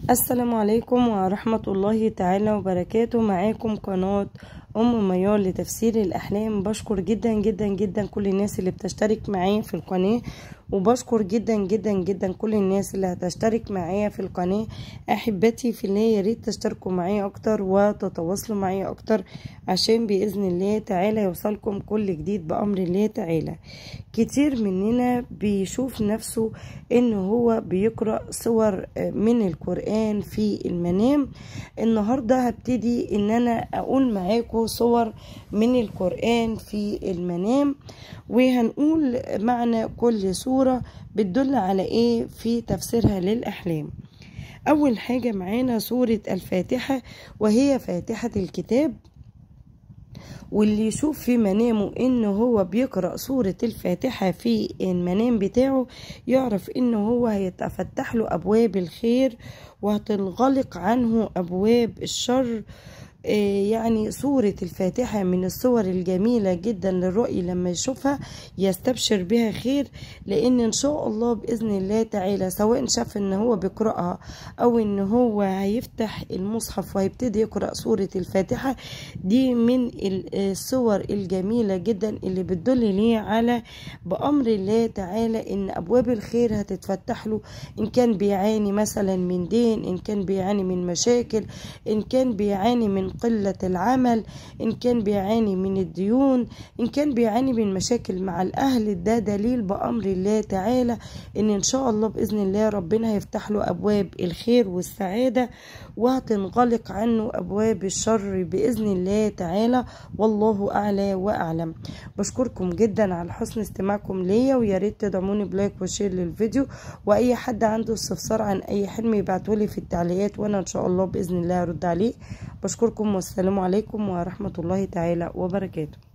السلام عليكم ورحمة الله تعالى وبركاته معاكم قناة أم ميار لتفسير الأحلام بشكر جدا جدا جدا كل الناس اللي بتشترك معايا في القناة وبشكر جدا جدا جدا كل الناس اللي هتشترك معايا في القناة أحبتي في الله يا ريت تشتركوا معايا أكتر وتتواصلوا معايا أكتر عشان بإذن الله تعالى يوصلكم كل جديد بأمر الله تعالى كتير مننا بيشوف نفسه إن هو بيقرأ صور من القرآن في المنام النهاردة هبتدي إن أنا أقول معاكم صور من القرآن في المنام وهنقول معنى كل سورة بتدل على ايه في تفسيرها للأحلام أول حاجة معانا سورة الفاتحة وهي فاتحة الكتاب واللي يشوف في منامه ان هو بيقرأ سورة الفاتحة في المنام بتاعه يعرف ان هو هيتفتح له ابواب الخير وهتنغلق عنه ابواب الشر يعني سورة الفاتحة من الصور الجميلة جدا للرؤي لما يشوفها يستبشر بها خير لأن إن شاء الله بإذن الله تعالى سواء شاف إن هو بيقرأها أو إن هو هيفتح المصحف وهيبتدي يقرأ سورة الفاتحة دي من الصور الجميلة جدا اللي بتدل ليه على بأمر الله تعالى إن أبواب الخير هتتفتح له إن كان بيعاني مثلا من دين إن كان بيعاني من مشاكل إن كان بيعاني من قلة العمل إن كان بيعاني من الديون إن كان بيعاني من مشاكل مع الأهل ده دليل بأمر الله تعالى إن إن شاء الله بإذن الله ربنا هيفتح له أبواب الخير والسعادة وهتنغلق عنه أبواب الشر بإذن الله تعالى والله أعلى وأعلم بشكركم جدا على حسن استماعكم ليا ويا ريت تدعموني بلايك وشير للفيديو وأي حد عنده استفسار عن أي حلم يبعتولي في التعليقات وأنا إن شاء الله بإذن الله أرد عليه بشكركم والسلام عليكم ورحمة الله تعالى وبركاته